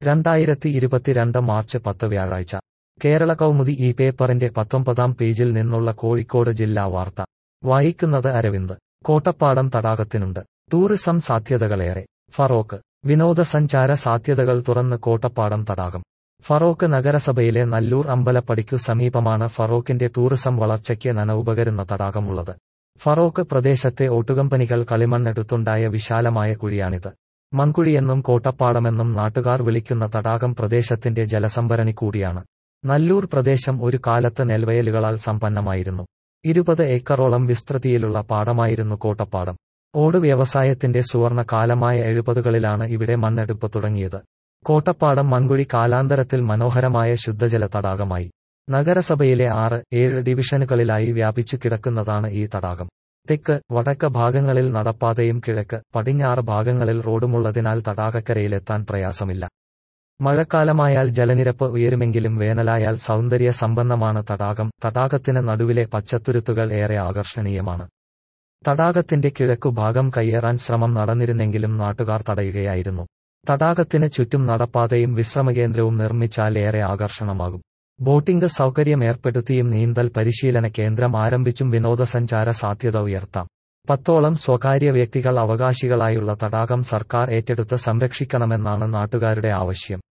രണ്ടായിരത്തി ഇരുപത്തിരണ്ട് മാർച്ച് പത്ത് വ്യാഴാഴ്ച കേരള കൗമുദി ഈ പേപ്പറിന്റെ പത്തൊമ്പതാം പേജിൽ നിന്നുള്ള കോഴിക്കോട് ജില്ലാ വാർത്ത വായിക്കുന്നത് അരവിന്ദ് കോട്ടപ്പാടം തടാകത്തിനുണ്ട് ടൂറിസം സാധ്യതകളേറെ ഫറോക്ക് വിനോദസഞ്ചാര സാധ്യതകൾ തുറന്ന് കോട്ടപ്പാടം തടാകം ഫറോക്ക് നഗരസഭയിലെ നല്ലൂർ അമ്പലപ്പടിക്കു സമീപമാണ് ഫറോക്കിന്റെ ടൂറിസം വളർച്ചയ്ക്ക് നനവുപകരുന്ന തടാകമുള്ളത് ഫറോക്ക് പ്രദേശത്തെ ഓട്ടുകമ്പനികൾ കളിമണ്ണെടുത്തുണ്ടായ വിശാലമായ കുഴിയാണിത് മൺകുഴിയെന്നും കോട്ടപ്പാടമെന്നും നാട്ടുകാർ വിളിക്കുന്ന തടാകം പ്രദേശത്തിന്റെ ജലസംഭരണി കൂടിയാണ് നല്ലൂർ പ്രദേശം ഒരു കാലത്ത് നെൽവയലുകളാൽ സമ്പന്നമായിരുന്നു ഇരുപത് ഏക്കറോളം വിസ്തൃതിയിലുള്ള പാടമായിരുന്നു കോട്ടപ്പാടം ഓട് വ്യവസായത്തിന്റെ സുവർണ കാലമായ എഴുപതുകളിലാണ് ഇവിടെ മണ്ണെടുപ്പ് തുടങ്ങിയത് കോട്ടപ്പാടം മൺകുഴി കാലാന്തരത്തിൽ മനോഹരമായ ശുദ്ധജല തടാകമായി നഗരസഭയിലെ ആറ് ഏഴ് ഡിവിഷനുകളിലായി വ്യാപിച്ചു കിടക്കുന്നതാണ് ഈ തടാകം തെക്ക് വടക്ക് ഭാഗങ്ങളിൽ നടപ്പാതയും കിഴക്ക് പടിഞ്ഞാറ് ഭാഗങ്ങളിൽ റോഡുമുള്ളതിനാൽ തടാകക്കരയിലെത്താൻ പ്രയാസമില്ല മഴക്കാലമായാൽ ജലനിരപ്പ് ഉയരുമെങ്കിലും വേനലായാൽ സൗന്ദര്യ സമ്പന്നമാണ് തടാകം തടാകത്തിന് നടുവിലെ പച്ചത്തുരുത്തുകൾ ഏറെ ആകർഷണീയമാണ് തടാകത്തിന്റെ കിഴക്കു ഭാഗം കയ്യേറാൻ ശ്രമം നടന്നിരുന്നെങ്കിലും നാട്ടുകാർ തടയുകയായിരുന്നു തടാകത്തിന് ചുറ്റും നടപ്പാതയും വിശ്രമകേന്ദ്രവും നിർമ്മിച്ചാൽ ഏറെ ആകർഷണമാകും ബോട്ടിംഗ് സൗകര്യം ഏർപ്പെടുത്തിയും നീന്തൽ പരിശീലന കേന്ദ്രം ആരംഭിച്ചും വിനോദസഞ്ചാര സാധ്യത ഉയർത്താം പത്തോളം സ്വകാര്യ വ്യക്തികൾ അവകാശികളായുള്ള തടാകം സർക്കാർ ഏറ്റെടുത്ത് സംരക്ഷിക്കണമെന്നാണ് നാട്ടുകാരുടെ ആവശ്യം